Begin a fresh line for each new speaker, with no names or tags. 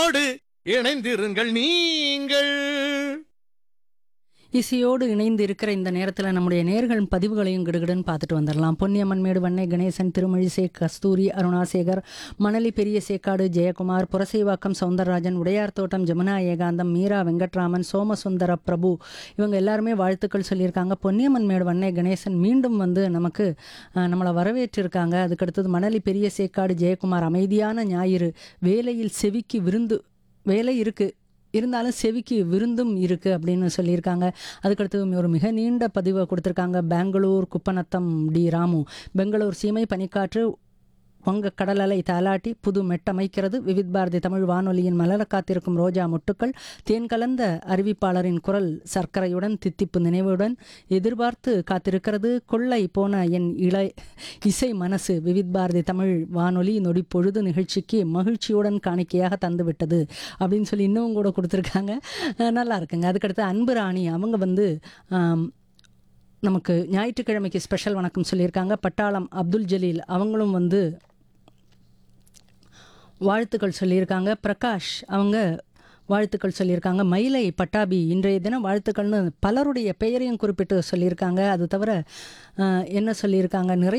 ஓடு இணைந்திருங்கள் நீங்கள்
இசையோடு இணைந்து இருக்கிற இந்த நேரத்தில் நம்முடைய நேர்கள் பதிவுகளையும் கிடுகிடுன்னு பார்த்துட்டு வந்துடலாம் பொன்னியம்மன் மேடு வண்ணை கணேசன் திருமழிசே கஸ்தூரி அருணாசேகர் மணலி பெரிய சேக்காடு ஜெயக்குமார் புரசைவாக்கம் சவுந்தரராஜன் உடையார் தோட்டம் ஜமுனா ஏகாந்தம் மீரா வெங்கட்ராமன் சோமசுந்தர பிரபு இவங்க எல்லாருமே வாழ்த்துக்கள் சொல்லியிருக்காங்க பொன்னியம்மன் மேடு வண்ணை கணேசன் மீண்டும் வந்து நமக்கு அஹ், நம்மளை வரவேற்றிருக்காங்க அதுக்கடுத்தது மணலி பெரிய சேக்காடு ஜெயக்குமார் அமைதியான ஞாயிறு வேலையில் செவிக்கு விருந்து வேலை இருக்கு இருந்தாலும் செவிக்கு விருந்தும் இருக்குது அப்படின்னு சொல்லியிருக்காங்க அதுக்கடுத்து ஒரு மிக நீண்ட பதிவை கொடுத்துருக்காங்க பெங்களூர் குப்பநத்தம் டி ராமு பெங்களூர் சீமை பனிக்காற்று வங்க கடலலை தாலாட்டி புது மெட்டமைக்கிறது விவித் பாரதி தமிழ் வானொலியின் மலர காத்திருக்கும் ரோஜா மொட்டுக்கள் தேன் கலந்த அறிவிப்பாளரின் குரல் சர்க்கரையுடன் தித்திப்பு நினைவுடன் எதிர்பார்த்து காத்திருக்கிறது கொள்ளை போன என் இளை இசை மனசு விவித் பாரதி தமிழ் வானொலி நொடி பொழுது நிகழ்ச்சிக்கு மகிழ்ச்சியுடன் காணிக்கையாக தந்துவிட்டது அப்படின்னு சொல்லி இன்னும் கூட கொடுத்துருக்காங்க அஹ் நல்லா இருக்குங்க அதுக்கடுத்து அன்பு ராணி அவங்க வந்து ஆம், நமக்கு ஞாயிற்றுக்கிழமைக்கு ஸ்பெஷல் வணக்கம் சொல்லியிருக்காங்க பட்டாளம் அப்துல் ஜலீல் அவங்களும் வந்து வாழ்த்துக்கள் சொல்லியிருக்காங்க பிரகாஷ் அவங்க வாழ்த்துக்கள் சொல்லியிருக்காங்க மயிலை பட்டாபி இன்றைய தினம் வாழ்த்துக்கள்னு பலருடைய பெயரையும் குறிப்பிட்டு சொல்லியிருக்காங்க அது தவிர அஹ், என்ன சொல்லியிருக்காங்க நிறைய